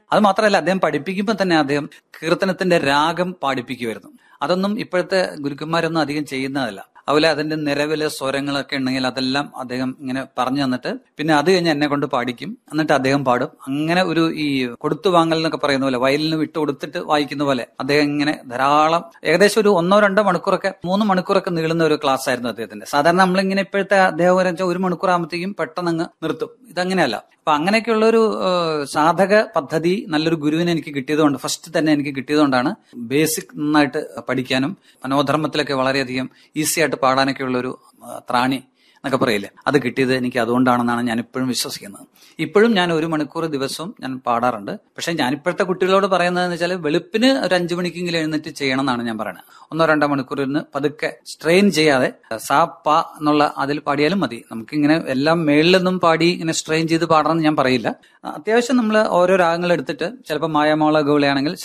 അത് മാത്രമല്ല അദ്ദേഹം പഠിപ്പിക്കുമ്പോൾ തന്നെ അദ്ദേഹം കീർത്തനത്തിന്റെ രാഗം പാടിപ്പിക്കുമായിരുന്നു അതൊന്നും ഇപ്പോഴത്തെ ഗുരുക്കന്മാരൊന്നും അധികം ചെയ്യുന്നതല്ല അതുപോലെ അതിന്റെ നിലവിലെ സ്വരങ്ങളൊക്കെ ഉണ്ടെങ്കിൽ അതെല്ലാം അദ്ദേഹം ഇങ്ങനെ പറഞ്ഞു തന്നിട്ട് പിന്നെ അത് കഴിഞ്ഞ് എന്നെ കൊണ്ട് പാടിക്കും എന്നിട്ട് അദ്ദേഹം പാടും അങ്ങനെ ഒരു ഈ കൊടുത്തു വാങ്ങൽ എന്നൊക്കെ പറയുന്ന പോലെ വയലിന് വിട്ടു കൊടുത്തിട്ട് വായിക്കുന്ന പോലെ അദ്ദേഹം ഇങ്ങനെ ധാരാളം ഏകദേശം ഒരു ഒന്നോ രണ്ടോ മണിക്കൂറൊക്കെ മൂന്ന് മണിക്കൂറൊക്കെ നീളുന്ന ഒരു ക്ലാസ് ആയിരുന്നു അദ്ദേഹത്തിന്റെ സാധാരണ നമ്മളിങ്ങനെ ഇപ്പോഴത്തെ അദ്ദേഹം ഒരു വെച്ചാൽ ഒരു മണിക്കൂർ ആകുമ്പോഴത്തേക്കും പെട്ടെന്ന് അങ്ങ് നിർത്തും ഇതങ്ങനെയല്ല അപ്പൊ അങ്ങനെയൊക്കെയുള്ള ഒരു ഏഹ്, സാധക പദ്ധതി നല്ലൊരു ഗുരുവിനെ എനിക്ക് കിട്ടിയതുകൊണ്ട് ഫസ്റ്റ് തന്നെ എനിക്ക് കിട്ടിയതുകൊണ്ടാണ് ബേസിക് നന്നായിട്ട് പഠിക്കാനും മനോധർമ്മത്തിലൊക്കെ വളരെയധികം ഈസി ആയിട്ട് പാടാനൊക്കെ ഉള്ള ഒരു ആ, ത്രാണി എന്നൊക്കെ പറയില്ലേ അത് കിട്ടിയത് എനിക്ക് അതുകൊണ്ടാണെന്നാണ് ഞാൻ ഇപ്പോഴും വിശ്വസിക്കുന്നത് ഇപ്പോഴും ഞാൻ ഒരു മണിക്കൂർ ദിവസവും ഞാൻ പാടാറുണ്ട് പക്ഷെ ഞാൻ ഇപ്പോഴത്തെ കുട്ടികളോട് പറയുന്നതെന്ന് വെച്ചാൽ വെളുപ്പിന് ഒരു അഞ്ചു മണിക്കെങ്കിലും എഴുന്നേറ്റ് ചെയ്യണം എന്നാണ് ഞാൻ പറയുന്നത് ഒന്നോ രണ്ടോ മണിക്കൂർ ഇരുന്ന് പതുക്കെ സ്ട്രെയിൻ ചെയ്യാതെ സാ പ എന്നുള്ള അതിൽ പാടിയാലും മതി നമുക്കിങ്ങനെ എല്ലാം മേളിലൊന്നും പാടി ഇങ്ങനെ സ്ട്രെയിൻ ചെയ്ത് പാടണം എന്ന് ഞാൻ പറയില്ല അത്യാവശ്യം നമ്മൾ ഓരോ രാഗങ്ങൾ എടുത്തിട്ട് ചിലപ്പോൾ മായാമോള ഗൗളയാണെങ്കിൽ